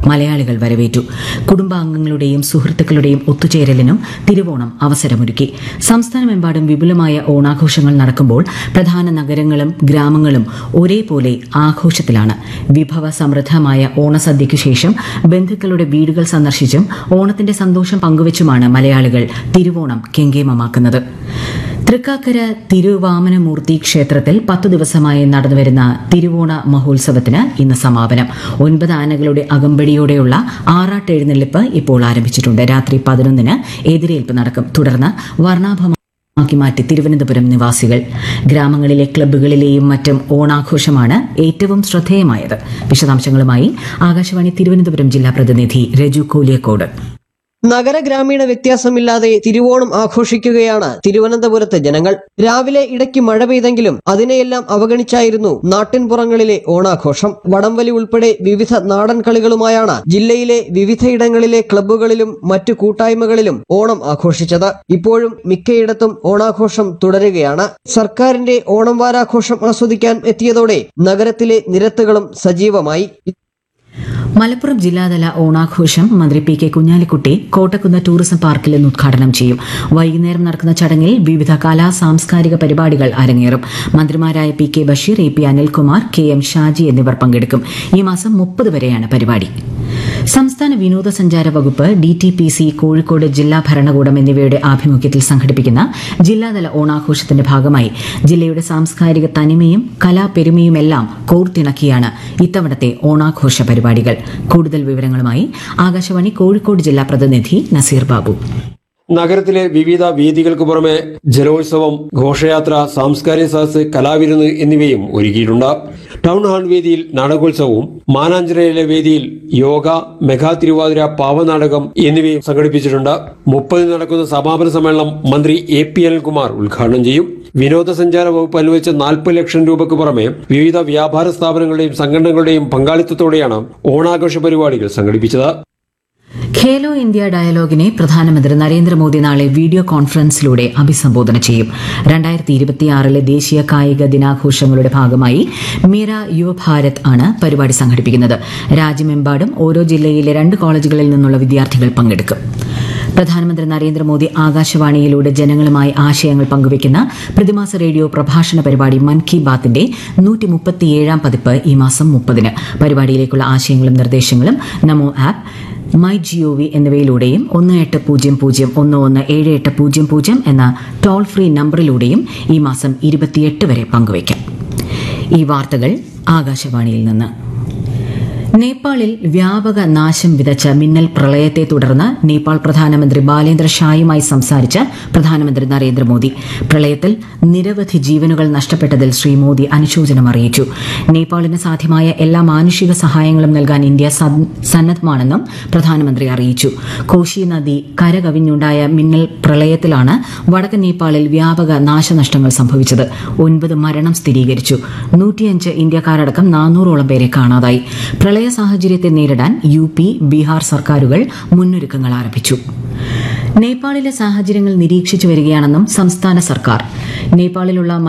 മലയാളികൾ വരവേറ്റു കുടുംബാംഗങ്ങളുടെയും സുഹൃത്തുക്കളുടെയും ഒത്തുചേരലിനും തിരുവോണം അവസരമൊരുക്കി സംസ്ഥാനമെമ്പാടും വിപുലമായ ഓണാഘോഷങ്ങൾ നടക്കുമ്പോൾ പ്രധാന നഗരങ്ങളും ഗ്രാമങ്ങളും ഒരേപോലെ ആഘോഷത്തിലാണ് വിഭവ സമൃദ്ധമായ ഓണസദ്യയ്ക്കു ശേഷം ബന്ധുക്കളുടെ വീടുകൾ സന്ദർശിച്ചും ഓണത്തിന്റെ സന്തോഷം പങ്കുവച്ചുമാണ് മലയാളികൾ തിരുവോണം കെങ്കേമമാക്കുന്നത് തൃക്കാക്കര തിരുവാമനമൂർത്തി ക്ഷേത്രത്തിൽ പത്തു ദിവസമായി നടന്നുവരുന്ന തിരുവോണ മഹോത്സവത്തിന് ഇന്ന് സമാപനം ഒൻപത് ആനകളുടെ അകമ്പടിയോടെയുള്ള ആറാട്ട് എഴുന്നള്ളിപ്പ് ഇപ്പോൾ ആരംഭിച്ചിട്ടുണ്ട് രാത്രി പതിനൊന്നിന് എതിരേൽപ്പ് നടക്കും തുടർന്ന് വർണ്ണാഭമാക്കി മാറ്റി തിരുവനന്തപുരം നിവാസികൾ ഗ്രാമങ്ങളിലെ ക്ലബ്ബുകളിലെയും മറ്റും ഓണാഘോഷമാണ് ഏറ്റവും ശ്രദ്ധേയമായത് വിശദാംശങ്ങളുമായി ആകാശവാണി തിരുവനന്തപുരം ജില്ലാ പ്രതിനിധി രജു കോലിയക്കോട് നഗര ഗ്രാമീണ വ്യത്യാസമില്ലാതെ തിരുവോണം ആഘോഷിക്കുകയാണ് തിരുവനന്തപുരത്തെ ജനങ്ങൾ രാവിലെ ഇടയ്ക്ക് മഴ പെയ്തെങ്കിലും അതിനെയെല്ലാം അവഗണിച്ചായിരുന്നു നാട്ടിൻപുറങ്ങളിലെ ഓണാഘോഷം വടംവലി ഉൾപ്പെടെ വിവിധ നാടൻ കളികളുമായാണ് ജില്ലയിലെ വിവിധയിടങ്ങളിലെ ക്ലബ്ബുകളിലും മറ്റു കൂട്ടായ്മകളിലും ഓണം ആഘോഷിച്ചത് ഇപ്പോഴും മിക്കയിടത്തും ഓണാഘോഷം തുടരുകയാണ് സർക്കാരിന്റെ ഓണം വാരാഘോഷം ആസ്വദിക്കാൻ എത്തിയതോടെ നഗരത്തിലെ നിരത്തുകളും സജീവമായി മലപ്പുറം ജില്ലാതല ഓണാഘോഷം മന്ത്രി P K Kunhalikutty Kottakkunnu tourism പാർക്കിൽ ഇന്ന് ഉദ്ഘാടനം ചെയ്യും വൈകുന്നേരം നടക്കുന്ന ചടങ്ങിൽ വിവിധ കലാ സാംസ്കാരിക പരിപാടികൾ അരങ്ങേറും മന്ത്രിമാരായ P K Basheer A P Anilkumar K M Shaji എന്നിവർ പങ്കെടുക്കും ഈ മാസം മുപ്പത് വരെയാണ് പരിപാടി സംസ്ഥാന വിനോദസഞ്ചാര വകുപ്പ് D T P C Kozhikode ജില്ലാ ഭരണകൂടം എന്നിവയുടെ ആഭിമുഖ്യത്തിൽ സംഘടിപ്പിക്കുന്ന ജില്ലാതല ഓണാഘോഷത്തിന്റെ ഭാഗമായി ജില്ലയുടെ സാംസ്കാരിക തനിമയും കലാപെരുമയുമെല്ലാം കോർത്തിണക്കിയാണ് ഇത്തവണത്തെ ഓണാഘോഷ പരിപാടികൾ കൂടുതൽ വിവരങ്ങളുമായി ആകാശവാണി കോഴിക്കോട് ജില്ലാ പ്രതിനിധി നസീർ ബാബു നഗരത്തിലെ വിവിധ വേദികൾക്ക് പുറമെ ജലോത്സവം ഘോഷയാത്ര സാംസ്കാരിക സദസ് കലാവിരുന്ന് എന്നിവയും ഒരുക്കിയിട്ടുണ്ട് ടൗൺ ഹാൾ വേദിയിൽ നാടകോത്സവവും മാനാഞ്ചിറയിലെ വേദിയിൽ യോഗ മെഗാ തിരുവാതിര പാവനാടകം എന്നിവയും സംഘടിപ്പിച്ചിട്ടുണ്ട് മുപ്പതിന് നടക്കുന്ന സമാപന സമ്മേളനം മന്ത്രി എ പി അനിൽകുമാർ ഉദ്ഘാടനം ചെയ്യും വിനോദസഞ്ചാര വകുപ്പ് അനുവദിച്ച നാൽപ്പത് ലക്ഷം രൂപയ്ക്ക് പുറമെ വിവിധ വ്യാപാര സ്ഥാപനങ്ങളുടെയും സംഘടനകളുടെയും പങ്കാളിത്തത്തോടെയാണ് ഓണാഘോഷ പരിപാടികൾ സംഘടിപ്പിച്ചത് ഖേലോ ഇന്ത്യ ഡയലോഗിനെ പ്രധാനമന്ത്രി നരേന്ദ്രമോദി നാളെ വീഡിയോ കോൺഫറൻസിലൂടെ അഭിസംബോധന ചെയ്യും രണ്ടായിരത്തി ഇരുപത്തിയാറിലെ ദേശീയ കായിക ദിനാഘോഷങ്ങളുടെ ഭാഗമായി മീര യുവഭാരത് ആണ് പരിപാടി സംഘടിപ്പിക്കുന്നത് രാജ്യമെമ്പാടും ഓരോ ജില്ലയിലെ രണ്ട് കോളേജുകളിൽ നിന്നുള്ള വിദ്യാർത്ഥികൾ പങ്കെടുക്കും പ്രധാനമന്ത്രി നരേന്ദ്രമോദി ആകാശവാണിയിലൂടെ ജനങ്ങളുമായി ആശയങ്ങൾ പങ്കുവയ്ക്കുന്ന പ്രതിമാസ റേഡിയോ പ്രഭാഷണ പരിപാടി മൻ കി ബാത്തിന്റെ നൂറ്റി മുപ്പത്തിയേഴാം പതിപ്പ് ഈ മാസം മുപ്പതിന് പരിപാടിയിലേക്കുള്ള ആശയങ്ങളും നിർദ്ദേശങ്ങളും നമോ ആപ്പ് മൈ ജിഒവി എന്നിവയിലൂടെയും ഒന്ന് എട്ട് പൂജ്യം പൂജ്യം ഒന്ന് ഒന്ന് ഏഴ് എട്ട് പൂജ്യം പൂജ്യം എന്ന ടോൾ ഫ്രീ നമ്പറിലൂടെയും ഈ മാസം ഇരുപത്തിയെട്ട് വരെ പങ്കുവയ്ക്കാം ഈ വാർത്തകൾ ആകാശവാണിയിൽ നിന്ന് നേപ്പാളിൽ വ്യാപക നാശം വിതച്ച മിന്നൽ പ്രളയത്തെ തുടർന്ന് നേപ്പാൾ പ്രധാനമന്ത്രി ബാലേന്ദ്ര ഷായുമായി സംസാരിച്ച പ്രധാനമന്ത്രി നരേന്ദ്രമോദി പ്രളയത്തിൽ നിരവധി ജീവനുകൾ നഷ്ടപ്പെട്ടതിൽ ശ്രീ മോദി അനുശോചനം അറിയിച്ചു നേപ്പാളിന് സാധ്യമായ എല്ലാ മാനുഷിക സഹായങ്ങളും നൽകാൻ ഇന്ത്യ സൻ- സന്നദ്ധമാണെന്നും പ്രധാനമന്ത്രി അറിയിച്ചു കോശി നദി കരകവിഞ്ഞുണ്ടായ മിന്നൽ പ്രളയത്തിലാണ് വടക്കൻ നേപ്പാളിൽ വ്യാപക നാശനഷ്ടങ്ങൾ സംഭവിച്ചത് ഒൻപത് മരണം സ്ഥിരീകരിച്ചു നൂറ്റിയഞ്ച് ഇന്ത്യക്കാരടക്കം നാനൂറോളം പേരെ കാണാതായി പ്രളയ സാഹചര്യത്തെ നേരിടാൻ യു പി ബീഹാർ സർക്കാരുകൾ മുന്നൊരുക്കങ്ങൾ ആരംഭിച്ചു നേപ്പാളിലെ സാഹചര്യങ്ങൾ നിരീക്ഷിച്ചു വരികയാണെന്നും സംസ്ഥാന സർക്കാർ നേപ്പാളിലുള്ള